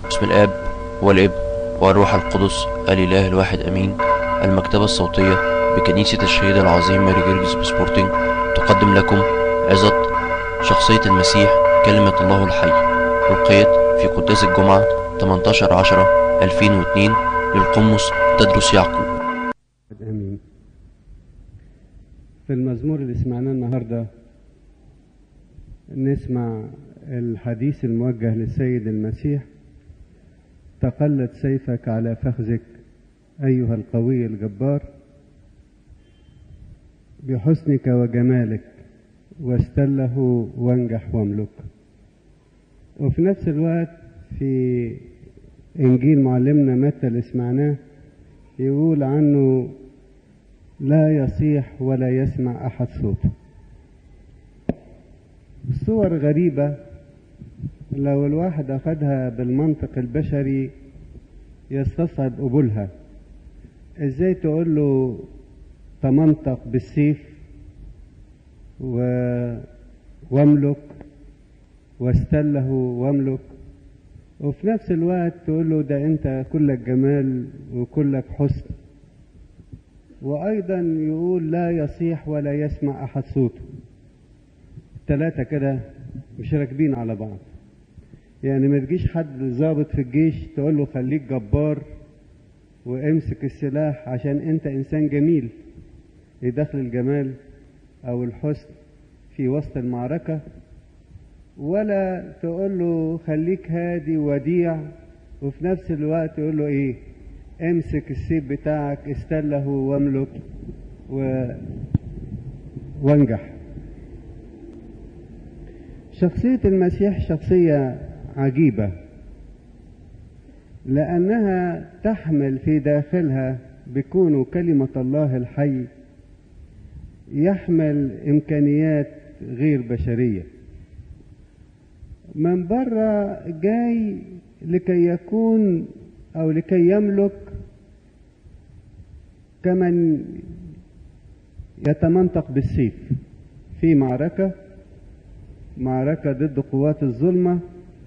بسم الآب والابن والروح القدس الإله الواحد أمين المكتبة الصوتية بكنيسة الشهيد العظيم ماري جرجس بسبورتنج تقدم لكم عظة شخصية المسيح كلمة الله الحي ألقيت في قداس الجمعة 18 10 2002 للقمص تدرس يعقوب امين في المزمور اللي سمعناه النهارده نسمع الحديث الموجه للسيد المسيح تقلد سيفك على فخذك ايها القوي الجبار بحسنك وجمالك واستله وانجح واملك وفي نفس الوقت في انجيل معلمنا متى اللي سمعناه يقول عنه لا يصيح ولا يسمع احد صوته الصور غريبه لو الواحد اخدها بالمنطق البشري يستصعب قبولها ازاي تقول له تمنطق بالسيف و... واملك واستله واملك وفي نفس الوقت تقول له ده انت كلك جمال وكلك حسن وايضا يقول لا يصيح ولا يسمع احد صوته التلاتة كده مش راكبين على بعض يعني ما تجيش حد ضابط في الجيش تقول له خليك جبار وامسك السلاح عشان انت انسان جميل يدخل الجمال او الحسن في وسط المعركة ولا تقول له خليك هادي وديع وفي نفس الوقت تقول له ايه امسك السيف بتاعك استله واملك و... وانجح شخصية المسيح شخصية عجيبة لأنها تحمل في داخلها بكونه كلمة الله الحي يحمل إمكانيات غير بشرية من بره جاي لكي يكون أو لكي يملك كمن يتمنطق بالسيف في معركة معركة ضد قوات الظلمة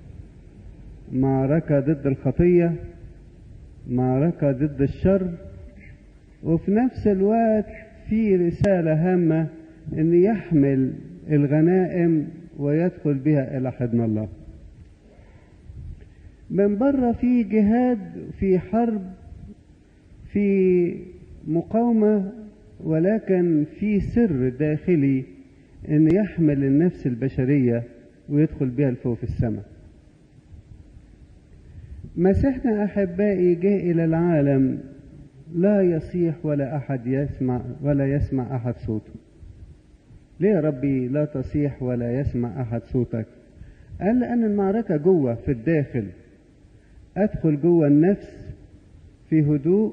معركة ضد الخطية معركة ضد الشر وفي نفس الوقت في رسالة هامة أن يحمل الغنائم ويدخل بها إلى حضن الله من بره في جهاد في حرب في مقاومة ولكن في سر داخلي أن يحمل النفس البشرية ويدخل بها لفوق في السماء مسيحنا أحبائي جاء إلى العالم لا يصيح ولا أحد يسمع ولا يسمع أحد صوته ليه يا ربي لا تصيح ولا يسمع أحد صوتك قال لأن المعركة جوه في الداخل أدخل جوه النفس في هدوء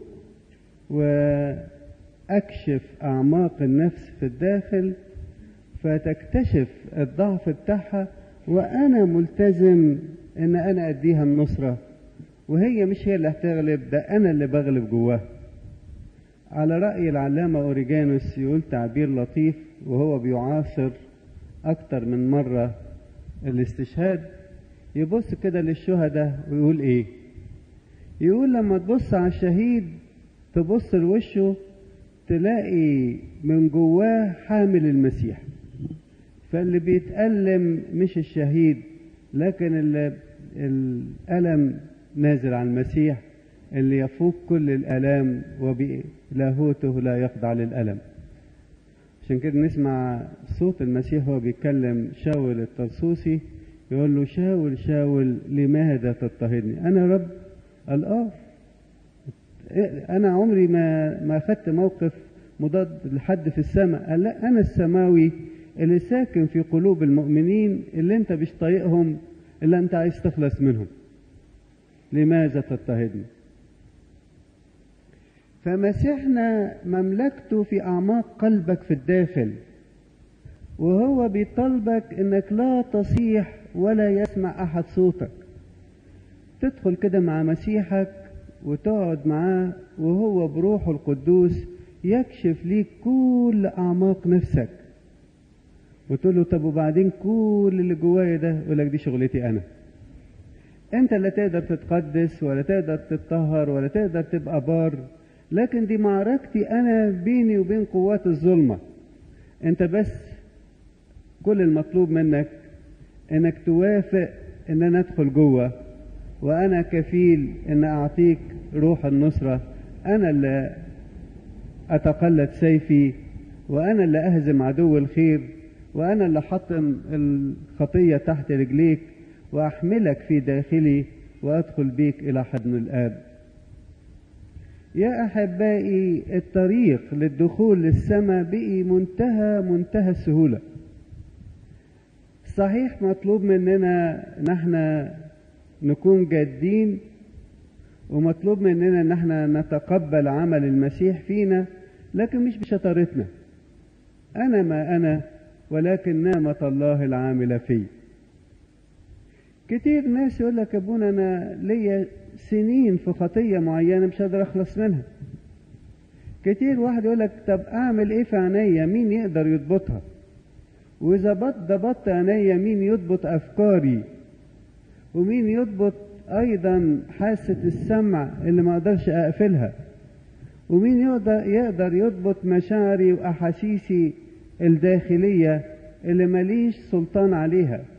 وأكشف أعماق النفس في الداخل فتكتشف الضعف بتاعها وأنا ملتزم إن أنا أديها النصرة وهي مش هي اللي هتغلب ده أنا اللي بغلب جواها على رأي العلامة أوريجانوس يقول تعبير لطيف وهو بيعاصر أكتر من مرة الاستشهاد يبص كده للشهداء ويقول إيه يقول لما تبص على الشهيد تبص لوشه تلاقي من جواه حامل المسيح فاللي بيتألم مش الشهيد لكن اللي الألم نازل على المسيح اللي يفوق كل الآلام وبلاهوته لا يخضع للألم عشان كده نسمع صوت المسيح وهو بيتكلم شاول الطرسوسي يقول له شاول شاول لماذا تضطهدني أنا رب الآه أنا عمري ما ما أخدت موقف مضاد لحد في السماء قال لا أنا السماوي اللي ساكن في قلوب المؤمنين اللي أنت مش طايقهم اللي أنت عايز تخلص منهم لماذا تضطهدني فمسيحنا مملكته في أعماق قلبك في الداخل وهو بيطلبك انك لا تصيح ولا يسمع احد صوتك تدخل كده مع مسيحك وتقعد معاه وهو بروحه القدوس يكشف ليك كل اعماق نفسك وتقول له طب وبعدين كل اللي جوايا ده يقول لك دي شغلتي انا انت لا تقدر تتقدس ولا تقدر تتطهر ولا تقدر تبقى بار لكن دي معركتي انا بيني وبين قوات الظلمه انت بس كل المطلوب منك انك توافق ان انا ادخل جوه وانا كفيل ان اعطيك روح النصره انا اللي اتقلد سيفي وانا اللي اهزم عدو الخير وانا اللي حطم الخطيه تحت رجليك واحملك في داخلي وادخل بيك الى حضن الاب يا احبائي الطريق للدخول للسماء بقي منتهى منتهى السهوله صحيح مطلوب مننا نحن نكون جادين ومطلوب مننا ان احنا نتقبل عمل المسيح فينا لكن مش بشطارتنا انا ما انا ولكن نعمة الله العاملة في كتير ناس يقول لك ابونا انا ليا سنين في خطية معينة مش قادر اخلص منها كتير واحد يقول لك طب اعمل ايه في عينيا مين يقدر يضبطها واذا ضبطت عينيا مين يضبط افكاري ومين يضبط ايضا حاسة السمع اللي ما اقدرش اقفلها ومين يقدر يقدر يضبط مشاعري واحاسيسي الداخلية اللي ماليش سلطان عليها